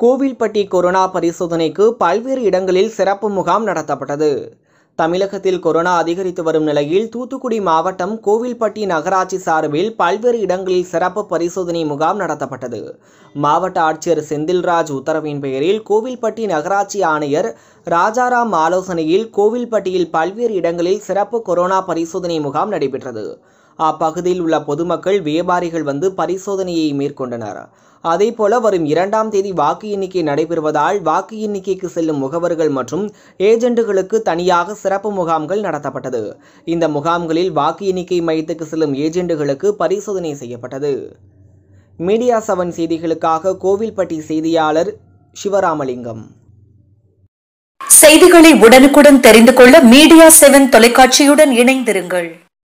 Kovilpatti corona பரிசோதனைக்கு பல்வேறு இடங்களில் சிறப்பு முகாம் நடத்தப்பட்டது தமிழகத்தில் கொரோனா அதிகரித்து வரும் நிலையில் தூத்துக்குடி மாவட்டம் கோவில்பட்டி நகராட்சி சார்பில் பல்வேறு இடங்களில் சிறப்பு பரிசோதனை முகாம் நடத்தப்பட்டது மாவட்ட ஆட்சியர் செந்தில்ராஜ் உத்தரவின் பெயரில் கோவில்பட்டி நகராட்சி ஆணையர் ராஜாராம் ஆலோசனையில் கோவில்பட்டியில் பல்வேறு இடங்களில் சிறப்பு கொரோனா பரிசோதனை முகாம் நடைபெற்றது அப்பகுதியில் உள்ள பொதுமக்கள் வியாபாரிகள் வந்து பரிசோதனையை மேற்கொண்டனர் அதேபோல வரும் இரண்டாம் தேதி வாக்கு எண்ணிக்கை நடைபெறுவதால் வாக்கு எண்ணிக்கைக்கு செல்லும் முகவர்கள் மற்றும் ஏஜென்ட்டுகளுக்கு தனியாக சிறப்பு முகாம்கள் நடத்தப்பட்டது இந்த முகாம்களில் வாக்கு எண்ணிக்கை மையத்துக்கு செல்லும் ஏஜென்ட்டுகளுக்கு பரிசோதனை செய்யப்பட்டது மீடியா செவன் செய்திகளுக்காக கோவில்பட்டி செய்தியாளர் சிவராமலிங்கம் செய்திகளை உடனுக்குடன் தெரிந்து கொள்ள மீடியா செவன் தொலைக்காட்சியுடன் இணைந்திருங்கள்